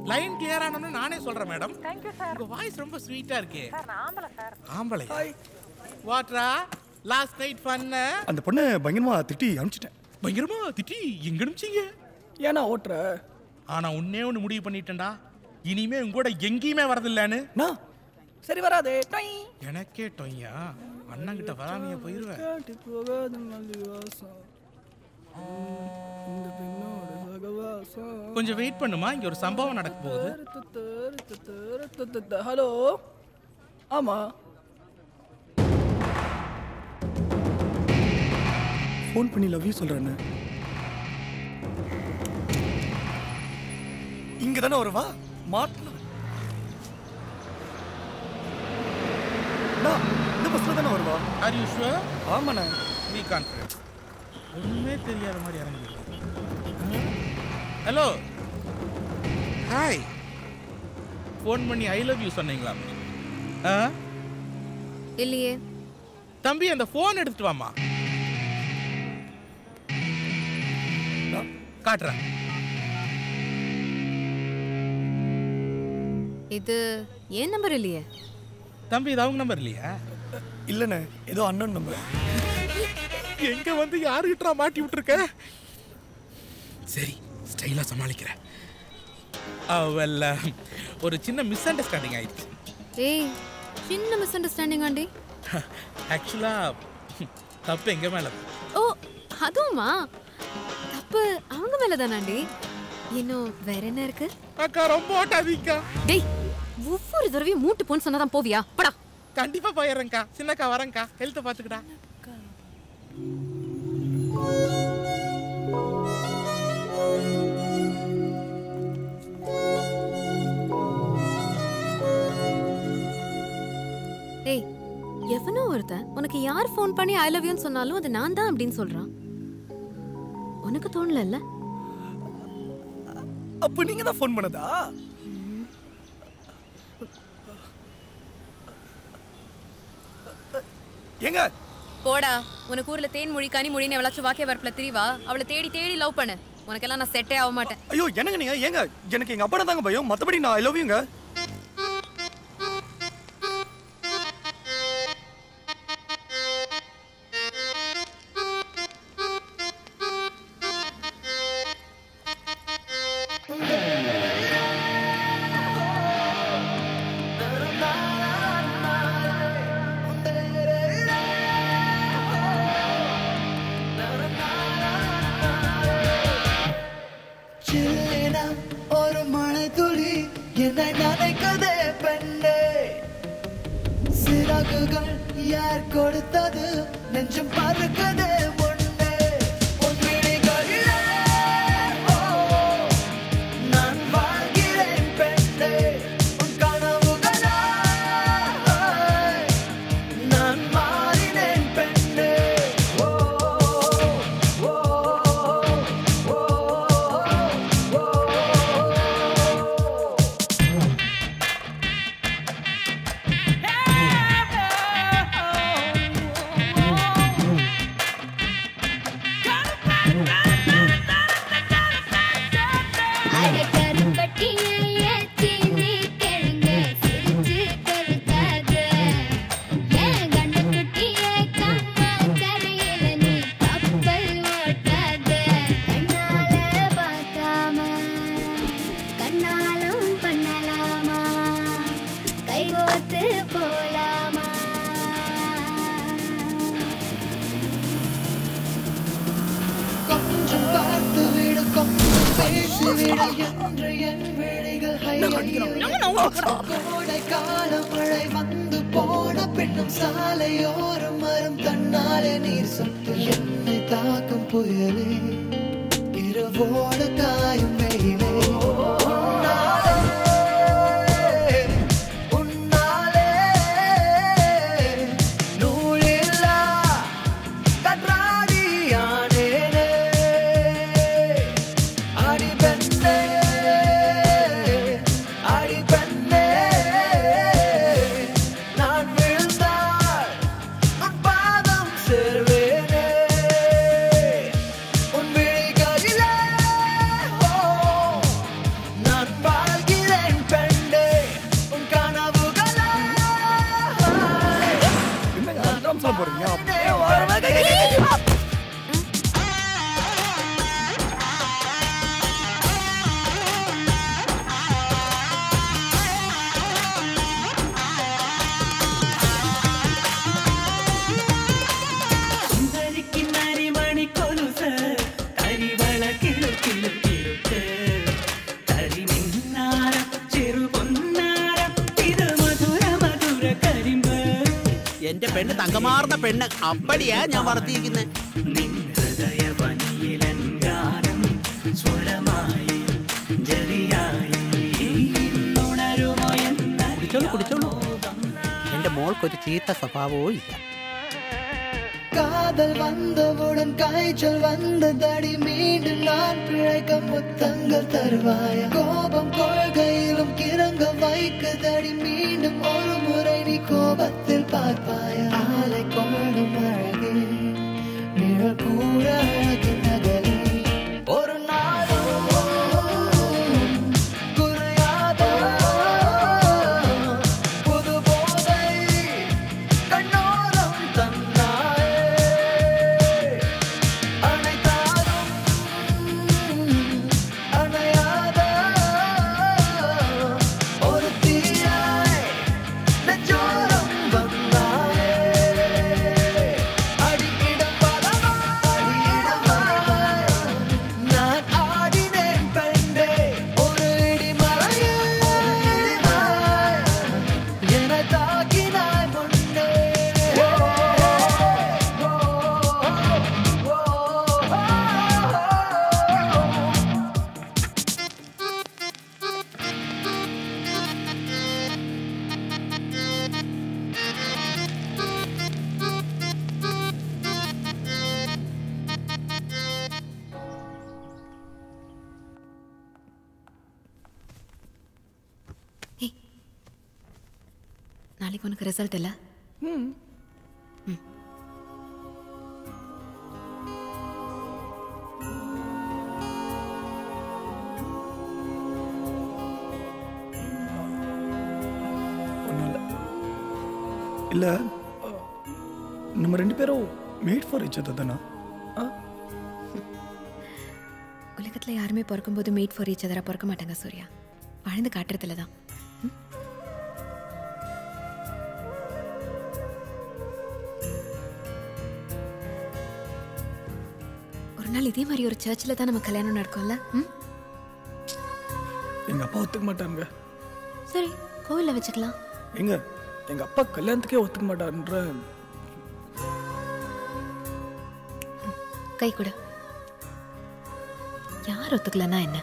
Line clear ஆனோன்னு நானே சொல்றேன் மேடம் தேங்க்யூ சார் உங்க வாய்ஸ் ரொம்ப ஸ்வீட்டா இருக்கே சார் நான் ஆம்பளை சார் ஆம்பளை வாட்ரா லாஸ்ட் நைட் பண்ண அந்த பொண்ணை பயங்கரமா திட்டி அனுப்பிச்சிட்டேன் பயங்கரமா திட்டி எங்க அனுப்பிச்சீங்க ஏன்னா ஓட்டுற ஆனா உன்னே ஒன்று முடிவு பண்ணிட்டேன்டா இனிமே உங்க கூட எங்கேயுமே வரதில்லன்னு நான் சரி வராதே டொய். எனக்கே டொய்யா அண்ணங்கிட்ட வராமைய போயிருவேன் காட்டி போகாத மல்லிவாசம். இந்த பெண்ணோட சகவாசம். கொஞ்சம் வெயிட் பண்ணுமா இங்க ஒரு சம்பவம் நடக்க போகுது ஹலோ ஆமா ஃபோன் பண்ணி லவ் யூ சொல்றேன்னு இங்க தானே வருவா மாட்டலாம் அண்ணா, இந்த பஸ்ல தானே வருவா ஆர் யூ ஷுவர் ஆமாண்ணே பி கான்ஃபிடன்ட் ஒண்ணுமே தெரியாத மாதிரி இறங்கி ஹலோ ஹாய் ஃபோன் பண்ணி ஐ லவ் யூ சொன்னீங்களா ஆ இல்லையே தம்பி அந்த ஃபோன் எடுத்துட்டு வாமா காட்டுறேன் இது ஏன் நம்பர் இல்லையே தம்பி இது அவங்க நம்பர் இல்லையா இல்லண்ணே ஏதோ அண்ணன் நம்பர் எங்க வந்து யாருகிட்ட மாட்டி விட்டுருக்க சரி ஸ்டைலா சமாளிக்கிறேன் அவல்ல ஒரு சின்ன மிஸ் அண்டர்ஸ்டாண்டிங் ஆயிடுச்சு ஏய் சின்ன மிஸ் அண்டர்ஸ்டாண்டிங் ஆண்டி ஆக்சுவலா தப்பு எங்க மேல ஓ அதுவுமா தப்பு அவங்க மேல தானாண்டி இன்னும் வேற என்ன இருக்கு அக்கா ரொம்ப ஓட்டாதீக்கா டேய் ஒவ்வொரு தடவையும் மூட்டு போன்னு சொன்னாதான் போவியா படா கண்டிப்பா போயிடுறேன்க்கா சின்னக்கா வரேன்க்கா ஹெல்த்தை பாத்துக்கடா டேய் எவனோ ஒருத்தன் உனக்கு யார் ஃபோன் பண்ணி ஐ லவ் யூன்னு சொன்னாலும் அது நான் தான் அப்படின்னு சொல்றான் உனக்கு தோணல அப்ப நீங்க தான் ஃபோன் பண்ணதா ஏங்க போடா உனக்கு ஊர்ல தேன் மொழி கனி மொழின்னு எவ்வளாச்சும் வாக்கிய வரப்புல திரிவா அவளை தேடி தேடி லவ் பண்ணு உனக்கெல்லாம் நான் செட்டே ஆக மாட்டேன் ஐயோ என்னங்க நீங்க ஏங்க எனக்கு எங்க அப்பா தாங்க பயம் மத்தபடி நான் ஐ லவ் யூங்க சில்லின ஒரு மழை துளி என்னை நினைக்குதே பெண்ணே சிறகுகள் யார் கொடுத்தது நெஞ்சம் பறக்குதே முன்னே உன் விழிகளிலே, ஓ, நான் வாழ்கிறேன் பெண்ணே உன் கனவுகளாய் நான் மாறினேன் பெண்ணே ஓ ஓ ஓ கண்ணாலும் பண்ணலாமா கைகோத்து போலாமா கொஞ்சம் பார்த்து விடு கொஞ்சம் பேசி விடு என்று என் விழிகள் கோடை கால மழை வந்து போன பின்னும் சாலையோரம் மரம் தன்னாலே நீர் சொட்டு என்னை தாக்கும் புயலே இரவோட காயும் வெயிலே உன்னாலே, உன்னாலே நூலில்லா கற்றாடியானேனே அடி பெண்ணே அடி பெண்ணே நான் விழுந்தால் உன் பாதம் சேர்வேனே உன் விழிகளிலே ஓ എന്റെ പെണ്ണ് തങ്കമാർന്ന പെണ്ണ് അപ്പടിയാ ഞാൻ വളർത്തിയിരിക്കുന്നത് കുടിച്ചോളൂ കുടിച്ചോളൂ എന്റെ മോൾക്കൊരു ചീത്ത സ്വഭാവവും ഇല്ല காதல் வந்தவுடன் காய்ச்சல் வந்ததடி மீண்டும் நான் பிழைக்க முத்தங்கள் தருவாய கோபம் கொள்கையிலும் கிறங்க வைக்குதடி மீண்டும் ஒரு முறை நீ கோபத்தில் பார்ப்பாய ஆலை கொள்ளும் அழகே நிழல் கூட அழகு நகலே ஒரு நாளும் குறையாத புது போதை கண்ணோரம் தந்தாயே அனைத்தாரும் அணையாத ஒரு தீயாய் நெஞ்சோரம் வந்தாயே அடியிடம் பலமாய் அடியிடமாய் நான் ஆடினேன் பெண்டே ஒரு இடிமலையே இடிமாய் என தாக்கினாய் முன்னே நாளைக்கு உனக்கு ரிசல்ட் இல்ல ம். ஒன்றும் இல்லை இல்லை நம்ம ரெண்டு பேரும் மேட் ஃபார் each other தானா ஆ உலகத்துல யாருமே பிறக்கும்போது மேட் ஃபார் ஈச் அதரா பிறக்க மாட்டாங்க சூர்யா வாழ்ந்து காட்டுறதுல தான் ம்? ஒரு நாள் இதே மாதிரி ஒரு சர்ச்சில் தான் நம்ம கல்யாணம் நடக்கும்ல ம் எங்கள் அப்பா ஒத்துக்க மாட்டாங்க சரி கோவிலில் வச்சுக்கலாம் எங்க எங்கள் அப்பா கல்யாணத்துக்கே ஒத்துக்க மாட்டாருன்ற கை கொடு யார் ஒத்துக்கலன்னா என்ன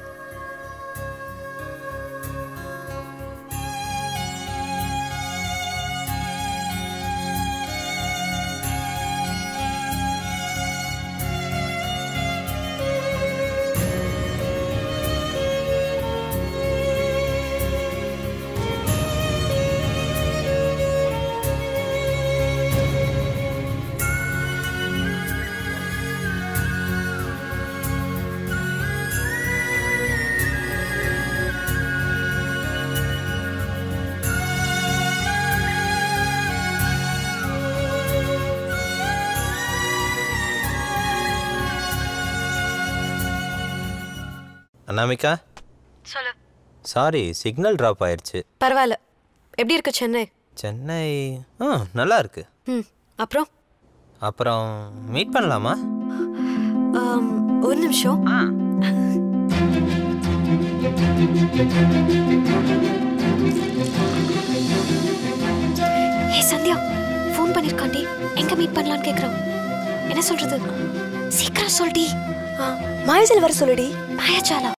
அனாமிகா சொல்லு சாரி சிக்னல் ட்ராப் ஆயிடுச்சு பரவாயில்ல எப்படி இருக்கு சென்னை சென்னை ஆ நல்லா இருக்கு ம் அப்புறம் அப்புறம் மீட் பண்ணலாமா ஆம், ஒரு நிமிஷம் ஏ சந்தியா ஃபோன் பண்ணிருக்காண்டி எங்க மீட் பண்ணலாம்னு கேக்குறான் என்ன சொல்றது சீக்கிரம் சொல்டி மாயஜல் வர சொல்லுடி மாயாஜாலா